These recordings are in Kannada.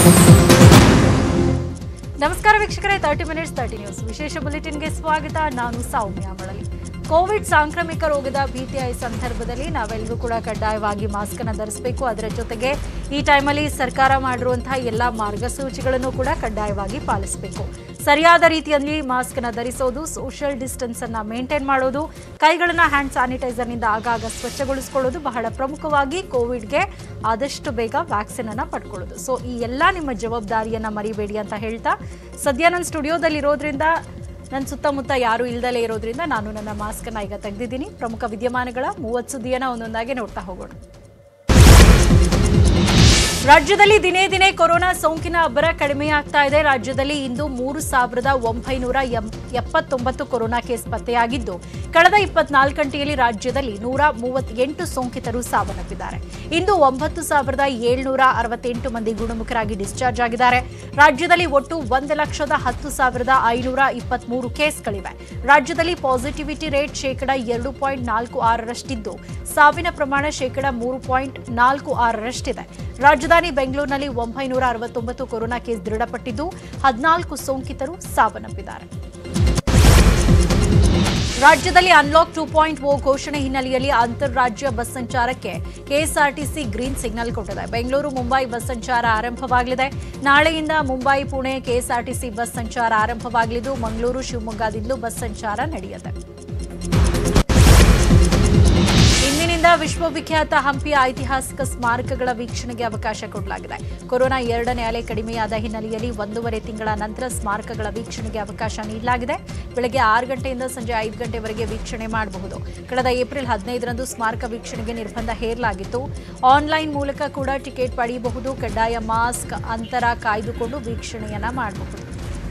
ನಮಸ್ಕಾರ ವೀಕ್ಷಕರೇ ತರ್ಟಿ ಮಿನಿಟ್ಸ್ ತರ್ಟಿ ನ್ಯೂಸ್ ವಿಶೇಷ ಬುಲೆಟಿನ್ಗೆ ಸ್ವಾಗತ ನಾನು ಸೌಮ್ಯ ಮಳಲಿ ಕೋವಿಡ್ ಸಾಂಕ್ರಾಮಿಕ ರೋಗದ ಭೀತಿಯ ಈ ಸಂದರ್ಭದಲ್ಲಿ ನಾವೆಲ್ಲರೂ ಕೂಡ ಕಡ್ಡಾಯವಾಗಿ ಮಾಸ್ಕ್ ಅನ್ನು ಧರಿಸಬೇಕು ಅದರ ಜೊತೆಗೆ ಈ ಟೈಮಲ್ಲಿ ಸರ್ಕಾರ ಮಾಡಿರುವಂತಹ ಎಲ್ಲ ಮಾರ್ಗಸೂಚಿಗಳನ್ನು ಕೂಡ ಕಡ್ಡಾಯವಾಗಿ ಪಾಲಿಸಬೇಕು ಸರಿಯಾದ ರೀತಿಯಲ್ಲಿ ಮಾಸ್ಕ್ ಅನ್ನು ಧರಿಸೋದು ಸೋಷಿಯಲ್ ಡಿಸ್ಟೆನ್ಸ್ ಅನ್ನ ಮೇಂಟೈನ್ ಮಾಡೋದು ಕೈಗಳನ್ನ ಹ್ಯಾಂಡ್ ಸ್ಯಾನಿಟೈಸರ್ನಿಂದ ಆಗಾಗ ಸ್ವಚ್ಛಗೊಳಿಸ್ಕೊಳ್ಳೋದು ಬಹಳ ಪ್ರಮುಖವಾಗಿ ಕೋವಿಡ್ಗೆ ಆದಷ್ಟು ಬೇಗ ವ್ಯಾಕ್ಸಿನ್ ಅನ್ನ ಪಡ್ಕೊಳ್ಳೋದು ಸೊ ಈ ಎಲ್ಲ ನಿಮ್ಮ ಜವಾಬ್ದಾರಿಯನ್ನ ಮರಿಬೇಡಿ ಅಂತ ಹೇಳ್ತಾ ಸದ್ಯ ನನ್ನ ಸ್ಟುಡಿಯೋದಲ್ಲಿ ಇರೋದ್ರಿಂದ ನನ್ನ ಸುತ್ತಮುತ್ತ ಯಾರು ಇಲ್ದಲೇ ಇರೋದ್ರಿಂದ ನಾನು ನನ್ನ ಮಾಸ್ಕ್ ಅನ್ನ ಈಗ ತೆಗೆದಿದ್ದೀನಿ ಪ್ರಮುಖ ವಿದ್ಯಮಾನಗಳ ಮೂವತ್ತು ಸುದ್ದಿಯನ್ನ ಒಂದೊಂದಾಗಿ ನೋಡ್ತಾ ಹೋಗೋಣ ರಾಜ್ಯದಲ್ಲಿ ದಿನೇ ದಿನೇ ಕೊರೋನಾ ಸೋಂಕಿನ ಅಬ್ಬರ ಕಡಿಮೆಯಾಗ್ತಾ ಇದೆ ರಾಜ್ಯದಲ್ಲಿ ಇಂದು ಮೂರು ಸಾವಿರದ ಒಂಬೈನೂರ ಎಂ- ಎಪ್ಪತ್ತೊಂಬತ್ತು ಕೊರೋನಾ ಕೇಸ್ ಪತ್ತೆಯಾಗಿದ್ದು ಕಳೆದ ಇಪ್ಪತ್ನಾಲ್ಕು ಗಂಟೆಯಲ್ಲಿ ರಾಜ್ಯದಲ್ಲಿ ನೂರ ಮೂವತ್ತೆಂಟು ಸೋಂಕಿತರು ಸಾವನ್ನಪ್ಪಿದ್ದಾರೆ ಇಂದು ಒಂಬತ್ತು ಸಾವಿರದ ಏಳ್ನೂರ ಅರವತ್ತೆಂಟು ಮಂದಿ ಗುಣಮುಖರಾಗಿ ಡಿಸ್ಚಾರ್ಜ್ ಆಗಿದ್ದಾರೆ ರಾಜ್ಯದಲ್ಲಿ ಒಟ್ಟು ಒಂದು ಲಕ್ಷದ ಹತ್ತು ಸಾವಿರದ ಐನೂರ ಇಪ್ಪತ್ಮೂರು ಕೇಸ್ಗಳಿವೆ ರಾಜ್ಯದಲ್ಲಿ ಪಾಸಿಟಿವಿಟಿ ರೇಟ್ ಶೇಕಡ ಎರಡು ಪಾಯಿಂಟ್ ನಾಲ್ಕು ಆರರಷ್ಟಿದ್ದು ಸಾವಿನ ಪ್ರಮಾಣ ಶೇಕಡ ಮೂರು ಪಾಯಿಂಟ್ ನಾಲ್ಕು ಆರರಷ್ಟಿದೆ ರಾಜಧಾನಿ ಬೆಂಗಳೂರಿನಲ್ಲಿ ಒಂಬೈನೂರ ಅರವತ್ತೊಂಬತ್ತು ಕೊರೋನಾ ಕೇಸ್ ದೃಢಪಟ್ಟಿದ್ದು ಹದಿನಾಲ್ಕು ಸೋಂಕಿತರು ಸಾವನ್ನಪ್ಪಿದ್ದಾರೆ ರಾಜ್ಯದಲ್ಲಿ ಅನ್ಲಾಕ್ ಟೂ ಪಾಯಿಂಟ್ ಓ ಘೋಷಣೆ ಹಿನ್ನೆಲೆಯಲ್ಲಿ ಅಂತಾರಾಜ್ಯ ಬಸ್ ಸಂಚಾರಕ್ಕೆ ಕೆಎಸ್ಆರ್ಟಿಸಿ ಗ್ರೀನ್ ಸಿಗ್ನಲ್ ಕೊಟ್ಟಿದೆ ಬೆಂಗಳೂರು ಮುಂಬೈ ಬಸ್ ಸಂಚಾರ ಆರಂಭವಾಗಲಿದೆ ನಾಳೆಯಿಂದ ಮುಂಬೈ ಪುಣೆ ಕೆಎಸ್ಆರ್ಟಿಸಿ ಬಸ್ ಸಂಚಾರ ಆರಂಭವಾಗಲಿದ್ದು ಮಂಗಳೂರು ಶಿವಮೊಗ್ಗದಿಂದಲೂ ಬಸ್ ಸಂಚಾರ ನಡೆಯುತ್ತೆ ಇಂದಿನಿಂದ ವಿಶ್ವವಿಖ್ಯಾತ ಹಂಪಿಯ ಐತಿಹಾಸಿಕ ಸ್ಮಾರಕಗಳ ವೀಕ್ಷಣೆಗೆ ಅವಕಾಶ ಕೊಡಲಾಗಿದೆ ಕೊರೋನಾ ಎರಡನೇ ಅಲೆ ಕಡಿಮೆಯಾದ ಹಿನ್ನೆಲೆಯಲ್ಲಿ ಒಂದೂವರೆ ತಿಂಗಳ ನಂತರ ಸ್ಮಾರಕಗಳ ವೀಕ್ಷಣೆಗೆ ಅವಕಾಶ ನೀಡಲಾಗಿದೆ ಬೆಳಗ್ಗೆ ಆರು ಗಂಟೆಯಿಂದ ಸಂಜೆ ಐದು ಗಂಟೆವರೆಗೆ ವೀಕ್ಷಣೆ ಮಾಡಬಹುದು ಕಳೆದ ಏಪ್ರಿಲ್ ಹದಿನೈದರಂದು ಸ್ಮಾರಕ ವೀಕ್ಷಣೆಗೆ ನಿರ್ಬಂಧ ಹೇರಲಾಗಿತ್ತು ಆನ್ಲೈನ್ ಮೂಲಕ ಕೂಡ ಟಿಕೆಟ್ ಪಡೆಯಬಹುದು ಕಡ್ಡಾಯ ಮಾಸ್ಕ್ ಅಂತರ ಕಾಯ್ದುಕೊಂಡು ವೀಕ್ಷಣೆಯನ್ನ ಮಾಡಬಹುದು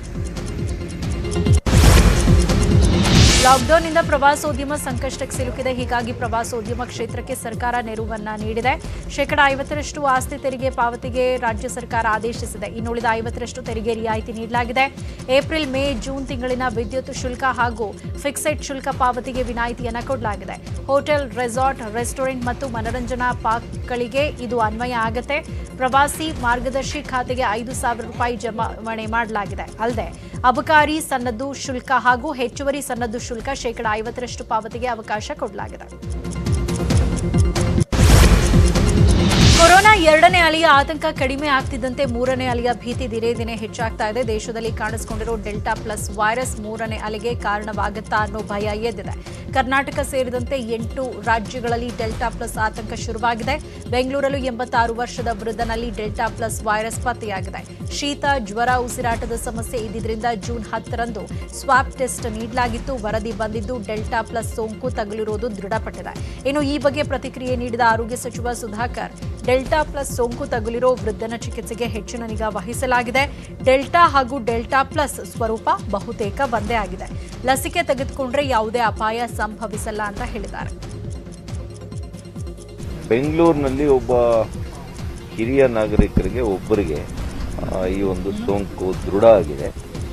ಲಾಕ್ಡೌನ್ನಿಂದ ಪ್ರವಾಸೋದ್ಯಮ ಸಂಕಷ್ಟಕ್ಕೆ ಸಿಲುಕಿದೆ ಹೀಗಾಗಿ ಪ್ರವಾಸೋದ್ಯಮ ಕ್ಷೇತ್ರಕ್ಕೆ ಸರ್ಕಾರ ನೆರವನ್ನ ನೀಡಿದೆ ಶೇಕಡಾ ಐವತ್ತರಷ್ಟು ಆಸ್ತಿ ತೆರಿಗೆ ಪಾವತಿಗೆ ರಾಜ್ಯ ಸರ್ಕಾರ ಆದೇಶಿಸಿದೆ ಇನ್ನುಳಿದ ಐವತ್ತರಷ್ಟು ತೆರಿಗೆ ರಿಯಾಯಿತಿ ನೀಡಲಾಗಿದೆ ಏಪ್ರಿಲ್ ಮೇ ಜೂನ್ ತಿಂಗಳಿನ ವಿದ್ಯುತ್ ಶುಲ್ಕ ಹಾಗೂ ಫಿಕ್ಸೆಡ್ ಶುಲ್ಕ ಪಾವತಿಗೆ ವಿನಾಯಿತಿಯನ್ನ ಕೊಡಲಾಗಿದೆ ಹೋಟೆಲ್ ರೆಸಾರ್ಟ್ ರೆಸ್ಟೋರೆಂಟ್ ಮತ್ತು ಮನರಂಜನಾ ಪಾರ್ಕ್ಗಳಿಗೆ ಇದು ಅನ್ವಯ ಆಗತ್ತೆ ಪ್ರವಾಸಿ ಮಾರ್ಗದರ್ಶಿ ಖಾತೆಗೆ ಐದು ಸಾವಿರ ರೂಪಾಯಿ ಜಮಾವಣೆ ಮಾಡಲಾಗಿದೆ ಅಲ್ಲದೆ ಅಬಕಾರಿ ಸನ್ನದ್ದು ಶುಲ್ಕ ಹಾಗೂ ಹೆಚ್ಚುವರಿ ಸನ್ನದ್ದು ಶುಲ್ಕ ಶೇಕಡಾ ಐವತ್ತರಷ್ಟು ಪಾವತಿಗೆ ಅವಕಾಶ ಕೊಡಲಾಗಿದೆ ಕೊರೋನಾ ಎರಡನೇ ಅಲೆಯ ಆತಂಕ ಕಡಿಮೆ ಆಗ್ತಿದ್ದಂತೆ ಮೂರನೇ ಅಲೆಯ ಭೀತಿ ದಿನೇ ದಿನೇ ಹೆಚ್ಚಾಗ್ತಾ ಇದೆ ದೇಶದಲ್ಲಿ ಕಾಣಿಸಿಕೊಂಡಿರೋ ಡೆಲ್ಟಾ ಪ್ಲಸ್ ವೈರಸ್ ಮೂರನೇ ಅಲೆಗೆ ಕಾರಣವಾಗುತ್ತಾ ಅನ್ನೋ ಭಯ ಎದ್ದಿದೆ ಕರ್ನಾಟಕ ಸೇರಿದಂತೆ ಎಂಟು ರಾಜ್ಯಗಳಲ್ಲಿ ಡೆಲ್ಟಾ ಪ್ಲಸ್ ಆತಂಕ ಶುರುವಾಗಿದೆ ಬೆಂಗಳೂರಲ್ಲೂ ಎಂಬತ್ತಾರು ವರ್ಷದ ವೃದ್ಧನಲ್ಲಿ ಡೆಲ್ಟಾ ಪ್ಲಸ್ ವೈರಸ್ ಪತ್ತೆಯಾಗಿದೆ ಶೀತ ಜ್ವರ ಉಸಿರಾಟದ ಸಮಸ್ಯೆ ಇದ್ದಿದ್ರಿಂದ ಜೂನ್ ಹತ್ತರಂದು ಸ್ವಾಬ್ ಟೆಸ್ಟ್ ನೀಡಲಾಗಿತ್ತು ವರದಿ ಬಂದಿದ್ದು ಡೆಲ್ಟಾ ಪ್ಲಸ್ ಸೋಂಕು ತಗುಲಿರುವುದು ದೃಢಪಟ್ಟಿದೆ ಇನ್ನು ಈ ಬಗ್ಗೆ ಪ್ರತಿಕ್ರಿಯೆ ನೀಡಿದ ಆರೋಗ್ಯ ಸಚಿವ ಸುಧಾಕರ್ ಡೆಲ್ಟಾ ಪ್ಲಸ್ ಸೋಂಕು ತಗುಲಿರೋ ವೃದ್ಧನ ಚಿಕಿತ್ಸೆಗೆ ಹೆಚ್ಚಿನ ನಿಗಾ ವಹಿಸಲಾಗಿದೆ ಡೆಲ್ಟಾ ಹಾಗೂ ಡೆಲ್ಟಾ ಪ್ಲಸ್ ಸ್ವರೂಪ ಬಹುತೇಕ ಒಂದೇ ಆಗಿದೆ ಲಸಿಕೆ ತೆಗೆದುಕೊಂಡ್ರೆ ಯಾವುದೇ ಅಪಾಯ ಸಂಭವಿಸಲ್ಲ ಅಂತ ಹೇಳಿದ್ದಾರೆ ಬೆಂಗಳೂರಿನಲ್ಲಿ ಒಬ್ಬ ಹಿರಿಯ ನಾಗರಿಕರಿಗೆ ಒಬ್ಬರಿಗೆ ಆ, ಈ ಒಂದು ಸೋಂಕು ದೃಢ ಆಗಿದೆ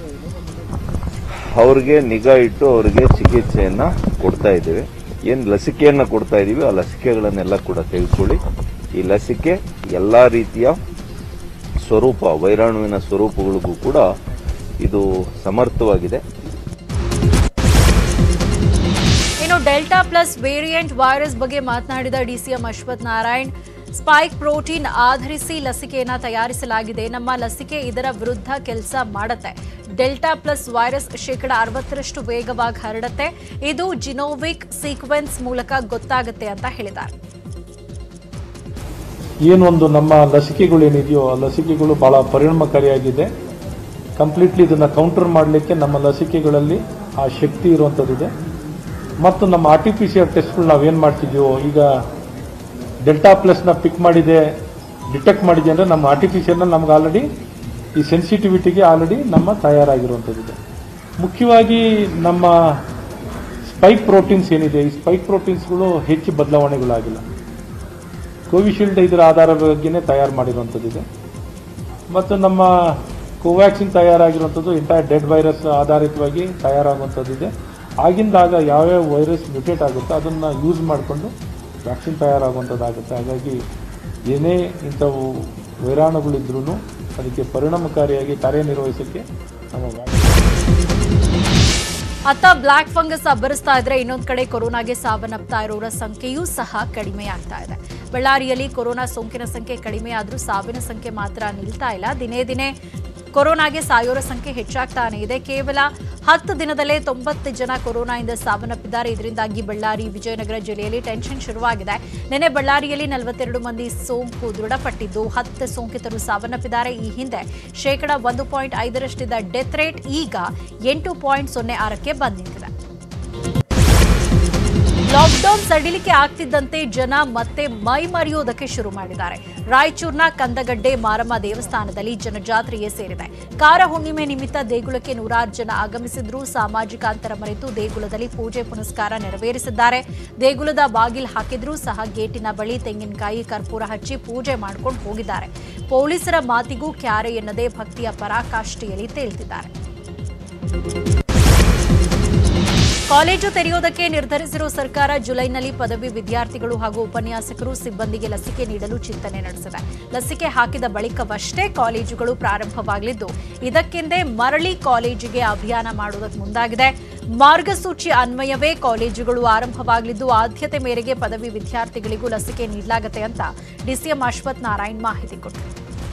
ಅವ್ರಿಗೆ ನಿಗಾ ಇಟ್ಟು ಅವರಿಗೆ ಚಿಕಿತ್ಸೆಯನ್ನ ಕೊಡ್ತಾ ಇದ್ದೇವೆ ಏನ್ ಲಸಿಕೆಯನ್ನ ಕೊಡ್ತಾ ಇದೀವಿ ಆ ಲಸಿಕೆಗಳನ್ನೆಲ್ಲ ಕೂಡ ತೆಗೆದುಕೊಳ್ಳಿ ಈ ಲಸಿಕೆ ಎಲ್ಲಾ ರೀತಿಯ ಸ್ವರೂಪ ವೈರಾಣುವಿನ ಸ್ವರೂಪಗಳಿಗೂ ಕೂಡ ಇದು ಸಮರ್ಥವಾಗಿದೆ ಇನ್ನು ಡೆಲ್ಟಾ ಪ್ಲಸ್ ವೇರಿಯಂಟ್ ವೈರಸ್ ಬಗ್ಗೆ ಮಾತನಾಡಿದ DCM Ashwath Narayan spike protein ಆಧರಿಸಿ ಲಸಿಕೆಯನ್ನ ತಯಾರಿಸಲಾಗಿದೆ ನಮ್ಮ ಲಸಿಕೆ ಇದರ ವಿರುದ್ಧ ಕೆಲಸ ಮಾಡುತ್ತೆ ಡೆಲ್ಟಾ ಪ್ಲಸ್ ವೈರಸ್ ಶೇಕಡ ಅರವತ್ತರಷ್ಟು ವೇಗವಾಗಿ ಹರಡುತ್ತೆ ಇದು ಜಿನೋವಿಕ್ ಸೀಕ್ವೆನ್ಸ್ ಮೂಲಕ ಗೊತ್ತಾಗುತ್ತೆ ಅಂತ ಹೇಳಿದ್ದಾರೆ ಏನೊಂದು ನಮ್ಮ ಲಸಿಕೆಗಳು ಏನಿದೆಯೋ ಆ ಲಸಿಕೆಗಳು ಬಹಳ ಪರಿಣಾಮಕಾರಿಯಾಗಿದೆ ಕಂಪ್ಲೀಟ್ಲಿ ಇದನ್ನ ಕೌಂಟರ್ ಮಾಡಲಿಕ್ಕೆ ನಮ್ಮ ಲಸಿಕೆಗಳಲ್ಲಿ ಆ ಶಕ್ತಿ ಇರುವಂಥದ್ದಿದೆ ಮತ್ತು ನಮ್ಮ R T P C R ಟೆಸ್ಟ್ಗಳು ನಾವೇನು ಮಾಡ್ತಿದ್ದೀವೋ ಈಗ ಡೆಲ್ಟಾ ಪ್ಲಸ್ನ ಪಿಕ್ ಮಾಡಿದೆ ಡಿಟೆಕ್ಟ್ ಮಾಡಿದೆ ಅಂದರೆ ನಮ್ಮ ಆರ್ ಟಿ ಪಿ ಸಿ ಆರ್ನ ನಮ್ಗೆ ಆಲ್ರೆಡಿ ಈ ಸೆನ್ಸಿಟಿವಿಟಿಗೆ ಆಲ್ರೆಡಿ ನಮ್ಮ ತಯಾರಾಗಿರುವಂಥದ್ದಿದೆ ಮುಖ್ಯವಾಗಿ ನಮ್ಮ ಸ್ಪೈಕ್ ಪ್ರೋಟೀನ್ಸ್ ಏನಿದೆ ಈ ಸ್ಪೈಕ್ ಪ್ರೋಟೀನ್ಸ್ಗಳು ಹೆಚ್ಚು ಬದಲಾವಣೆಗಳಾಗಿಲ್ಲ ಕೋವಿಶೀಲ್ಡ್ ಇದರ ಆಧಾರದ ಬಗ್ಗೆನೇ ತಯಾರು ಮಾಡಿರುವಂಥದ್ದಿದೆ ಮತ್ತು ನಮ್ಮ ಕೋವ್ಯಾಕ್ಸಿನ್ ತಯಾರಾಗಿರುವಂಥದ್ದು ಎಂಟೈರ್ ಡೆಡ್ ವೈರಸ್ ಆಧಾರಿತವಾಗಿ ತಯಾರಾಗುವಂಥದ್ದಿದೆ ಆಗಿಂದಾಗ ಯಾವ್ಯಾವ ವೈರಸ್ ಮ್ಯೂಟೇಟ್ ಆಗುತ್ತೋ ಅದನ್ನು ಯೂಸ್ ಮಾಡಿಕೊಂಡು ವ್ಯಾಕ್ಸಿನ್ ತಯಾರಾಗುವಂಥದ್ದಾಗುತ್ತೆ ಹಾಗಾಗಿ ಏನೇ ಇಂಥವು ವೈರಾಣುಗಳಿದ್ರೂ ಅದಕ್ಕೆ ಪರಿಣಾಮಕಾರಿಯಾಗಿ ಕಾರ್ಯನಿರ್ವಹಿಸೋಕ್ಕೆ ನಮ್ಮ ವ್ಯಾಪ್ತಿ ಅತ್ತ ಬ್ಲಾಕ್ ಫಂಗಸ್ ಅಬ್ಬರಿಸ್ತಾ ಇದ್ರೆ ಇನ್ನೊಂದು ಕಡೆ ಕೊರೋನಾಗೆ ಸಾವನ್ನಪ್ತಾ ಇರೋರ ಸಂಖ್ಯೆಯೂ ಸಹ ಕಡಿಮೆ ಆಗ್ತಾ ಇದೆ ಬಳ್ಳಾರಿಯಲ್ಲಿ ಕೊರೋನಾ ಸೋಂಕಿನ ಸಂಖ್ಯೆ ಕಡಿಮೆ ಆದ್ರೂ ಸಾವಿನ ಸಂಖ್ಯೆ ಮಾತ್ರ ನಿಲ್ತಾ ಇಲ್ಲ ದಿನೇ ದಿನೇ ಕೊರೋನಾಗೆ ಸಾಯೋರ ಸಂಖ್ಯೆ ಹೆಚ್ಚಾಗ್ತಾನೆ ಇದೆ ಕೇವಲ ಹತ್ತು ದಿನದಲ್ಲೇ ತೊಂಬತ್ತು ಜನ ಕೊರೋನಾದಿಂದ ಸಾವನ್ನಪ್ಪಿದ್ದಾರೆ ಇದರಿಂದಾಗಿ ಬಳ್ಳಾರಿ ವಿಜಯನಗರ ಜಿಲ್ಲೆಯಲ್ಲಿ ಟೆನ್ಷನ್ ಶುರುವಾಗಿದೆ ನಿನ್ನೆ ಬಳ್ಳಾರಿಯಲ್ಲಿ ನಲವತ್ತೆರಡು ಮಂದಿ ಸೋಂಕು ದೃಢಪಟ್ಟಿದ್ದು ಹತ್ತು ಸೋಂಕಿತರು ಸಾವನ್ನಪ್ಪಿದ್ದಾರೆ ಈ ಹಿಂದೆ ಶೇಕಡ ಒಂದು ಪಾಯಿಂಟ್ ಐದರಷ್ಟಿದ್ದ ಡೆತ್ ರೇಟ್ ಈಗ ಎಂಟು ಪಾಯಿಂಟ್ ಸೊನ್ನೆ ಆರಕ್ಕೆ ಬಂದ್ ನಿಂತಿದೆ ಲಾಕ್ಡೌನ್ ಸಡಿಲಿಕೆ ಆಗ್ತಿದ್ದಂತೆ ಜನ ಮತ್ತೆ ಮೈ ಮರೆಯೋದಕ್ಕೆ ಶುರು ಮಾಡಿದ್ದಾರೆ ರಾಯಚೂರಿನ ಕಂದಗಡ್ಡೆ ಮಾರಮ್ಮ ದೇವಸ್ಥಾನದಲ್ಲಿ ಜನಜಾತ್ರೆಯೇ ಸೇರಿದೆ ಕಾರ ಹುಣ್ಣಿಮೆ ನಿಮಿತ್ತ ದೇಗುಲಕ್ಕೆ ನೂರಾರು ಜನ ಆಗಮಿಸಿದ್ರು ಸಾಮಾಜಿಕ ಅಂತರ ಮರೆತು ದೇಗುಲದಲ್ಲಿ ಪೂಜೆ ಪುನಸ್ಕಾರ ನೆರವೇರಿಸಿದ್ದಾರೆ ದೇಗುಲದ ಬಾಗಿಲು ಹಾಕಿದ್ರೂ ಸಹ ಗೇಟಿನ ಬಳಿ ತೆಂಗಿನಕಾಯಿ ಕರ್ಪೂರ ಹಚ್ಚಿ ಪೂಜೆ ಮಾಡ್ಕೊಂಡು ಹೋಗಿದ್ದಾರೆ ಪೊಲೀಸರ ಮಾತಿಗೂ ಕ್ಯಾರೆ ಎನ್ನದೇ ಭಕ್ತಿಯ ಪರಾಕಾಷ್ಠೆಯಲ್ಲಿ ತೇಲ್ತಿದ್ದಾರೆ ಕಾಲೇಜು ತೆರೆಯೋದಕ್ಕೆ ನಿರ್ಧರಿಸಿರುವ ಸರ್ಕಾರ ಜುಲೈನಲ್ಲಿ ಪದವಿ ವಿದ್ಯಾರ್ಥಿಗಳು ಹಾಗೂ ಉಪನ್ಯಾಸಕರು ಸಿಬ್ಬಂದಿಗೆ ಲಸಿಕೆ ನೀಡಲು ಚಿಂತನೆ ನಡೆಸಿದೆ ಲಸಿಕೆ ಹಾಕಿದ ಬಳಿಕವಷ್ಟೇ ಕಾಲೇಜುಗಳು ಪ್ರಾರಂಭವಾಗಲಿದ್ದು ಇದಕ್ಕೆಂದೇ ಮರಳಿ ಕಾಲೇಜಿಗೆ ಅಭಿಯಾನ ಮಾಡುವುದಕ್ಕೆ ಮುಂದಾಗಿದೆ ಮಾರ್ಗಸೂಚಿ ಅನ್ವಯವೇ ಕಾಲೇಜುಗಳು ಆರಂಭವಾಗಲಿದ್ದು ಆದ್ಯತೆ ಮೇರೆಗೆ ಪದವಿ ವಿದ್ಯಾರ್ಥಿಗಳಿಗೂ ಲಸಿಕೆ ನೀಡಲಾಗುತ್ತೆ ಅಂತ ಡಿಸಿಎಂ ಅಶ್ವಥ್ ನಾರಾಯಣ್ ಮಾಹಿತಿ ಕೊಟ್ಟರು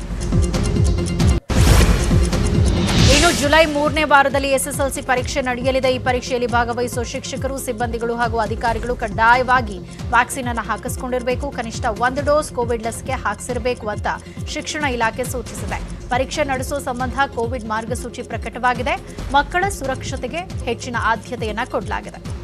ಇನ್ನು ಜುಲೈ ಮೂರನೇ ವಾರದಲ್ಲಿ ಎಸ್ಎಸ್ಎಲ್ಸಿ ಪರೀಕ್ಷೆ ನಡೆಯಲಿದೆ ಈ ಪರೀಕ್ಷೆಯಲ್ಲಿ ಭಾಗವಹಿಸುವ ಶಿಕ್ಷಕರು ಸಿಬ್ಬಂದಿಗಳು ಹಾಗೂ ಅಧಿಕಾರಿಗಳು ಕಡ್ಡಾಯವಾಗಿ ವ್ಯಾಕ್ಸಿನ್ ಅನ್ನು ಹಾಕಿಸಿಕೊಂಡಿರಬೇಕು ಕನಿಷ್ಠ ಒಂದು ಡೋಸ್ ಕೋವಿಡ್ ಲಸಿಕೆ ಹಾಕಿಸಿರಬೇಕು ಅಂತ ಶಿಕ್ಷಣ ಇಲಾಖೆ ಸೂಚಿಸಿದೆ ಪರೀಕ್ಷೆ ನಡೆಸುವ ಸಂಬಂಧ ಕೋವಿಡ್ ಮಾರ್ಗಸೂಚಿ ಪ್ರಕಟವಾಗಿದೆ ಮಕ್ಕಳ ಸುರಕ್ಷತೆಗೆ ಹೆಚ್ಚಿನ ಆದ್ಯತೆಯನ್ನ ಕೊಡಲಾಗಿದೆ